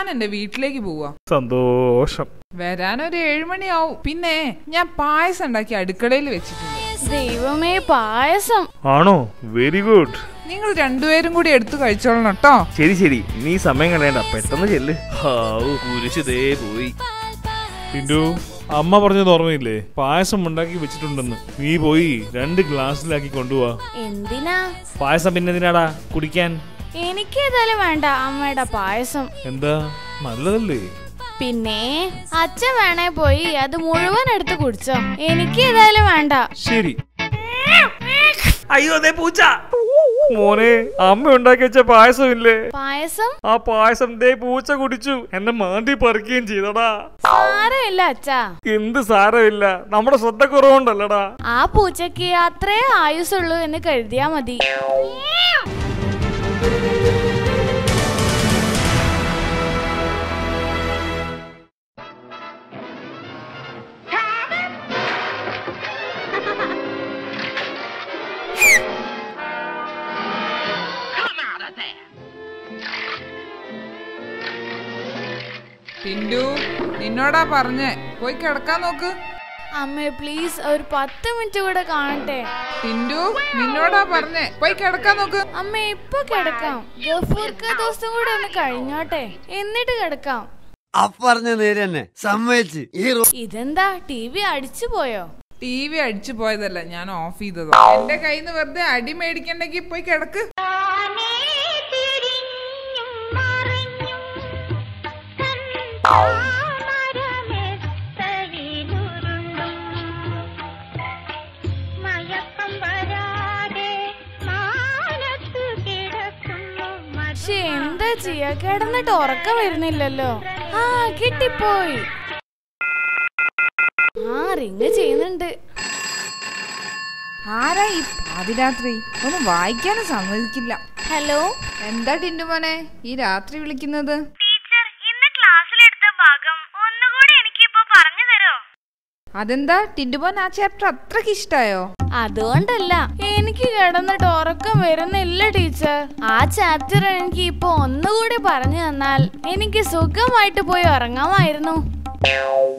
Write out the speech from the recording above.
എന്റെ വീട്ടിലേക്ക് പോവാ സന്തോഷം വരാൻ ഒരു ഏഴുമണിയാവും പിന്നെ ഞാൻ പായസം ഉണ്ടാക്കി അടുക്കളയിൽ വെച്ചിട്ടുണ്ട് ദൈവമേ പായസം ആണോ വെരി ഗുഡ് നിങ്ങൾ രണ്ടുപേരും കൂടി എടുത്തു കഴിച്ചോളണം കേട്ടോ ശരി ശരി നീ സമയം കളയണ്ട പെട്ടെന്ന് ചെല്ല് ഹാവു കുരിശ് ദേ പോയി ടിൻഡു അമ്മ പറഞ്ഞത് ഓർമ്മയില്ലേ പായസം ഉണ്ടാക്കി വെച്ചിട്ടുണ്ടെന്ന് നീ പോയി രണ്ട് ഗ്ലാസ്സിലാക്കി കൊണ്ടുപോവാ എന്തിനാ പായസം പിന്നെ എന്തിനാടാ കുടിക്കാൻ എനിക്ക് ഏതായാലും വേണ്ട അമ്മയുടെ പായസം എന്താ നല്ലതല്ലേ പിന്നെ അച്ഛൻ വേണേ പോയി അത് മുഴുവൻ എടുത്ത് കുടിച്ചോ എനിക്ക് ഏതായാലും വേണ്ട ശരി അയ്യോ അതെ പൂച്ച മോനെ അമ്മ ഉണ്ടാക്കി വെച്ച പായസമില്ലേ പായസം ആ പായസം ദേ പൂച്ച കുടിച്ചു എന്നെ മാന്തി പറിക്കുകയും ചെയ്തടാ സാരമില്ല അച്ഛാ എന്ത് സാരമില്ല നമ്മുടെ ശ്രദ്ധ കുറവുണ്ടല്ലടാ ആ പൂച്ചയ്ക്ക് അത്രേ ആയുസുള്ളൂ എന്ന് കരുതിയാ മതി ടിൻഡു നിന്നോടാ പറഞ്ഞേ പോയി കിടക്കാൻ നോക്ക് അമ്മേ പ്ലീസ് ഒരു പത്ത് മിനിറ്റ് കൂടെ കാണട്ടെ ടിൻഡു നിന്നോടാ പറഞ്ഞേ പോയി കിടക്കാൻ നോക്ക് അമ്മ ഇപ്പൊ കിടക്കാം ഗഫൂർക്ക ദിവസം കൂടെ ഒന്ന് കഴിഞ്ഞോട്ടെ എന്നിട്ട് കിടക്കാം അപ്പറഞ്ഞ നേര് തന്നെ സമ്മതിച്ച് ഈ റോ- ഇതെന്താ ടി വി അടിച്ചു പോയോ ടി വി അടിച്ചു പോയതല്ല ഞാൻ ഓഫ് ചെയ്തതാ എന്റെ കയ്യിൽ നിന്ന് വെറുതെ അടി മേടിക്കണ്ടെങ്കിൽ പോയി കിടക്ക് മയക്കം വരാതെ മാനത്തു കിടക്കുന്നു പക്ഷെ എന്താ ചെയ്യാ കിടന്നിട്ട് ഉറക്കം വരുന്നില്ലല്ലോ ആ കിട്ടിപ്പോയി ആ റിങ് ചെയ്യുന്നുണ്ട് ആരാ ഈ പാതിരാത്രി ഒന്നും വായിക്കാനും സമ്മതിക്കില്ല ഹലോ എന്താ ടിൻഡുമോനെ ഈ രാത്രി വിളിക്കുന്നത് ടീച്ചർ ഇന്ന് ക്ലാസ്സിലെടുത്ത ഭാഗം ഒന്നുകൂടി എനിക്ക് ഇപ്പൊ പറഞ്ഞു തരോ അതെന്താ ടിൻഡുമോൻ ആ ചാപ്റ്റർ അത്രക്ക് ഇഷ്ടായോ അതുകൊണ്ടല്ല എനിക്ക് കിടന്നിട്ട് ഉറക്കം വരുന്നില്ല ടീച്ചർ ആ ചാപ്റ്റർ എനിക്ക് ഇപ്പൊ ഒന്നുകൂടി പറഞ്ഞു തന്നാൽ എനിക്ക് സുഖമായിട്ട് പോയി ഉറങ്ങാമായിരുന്നു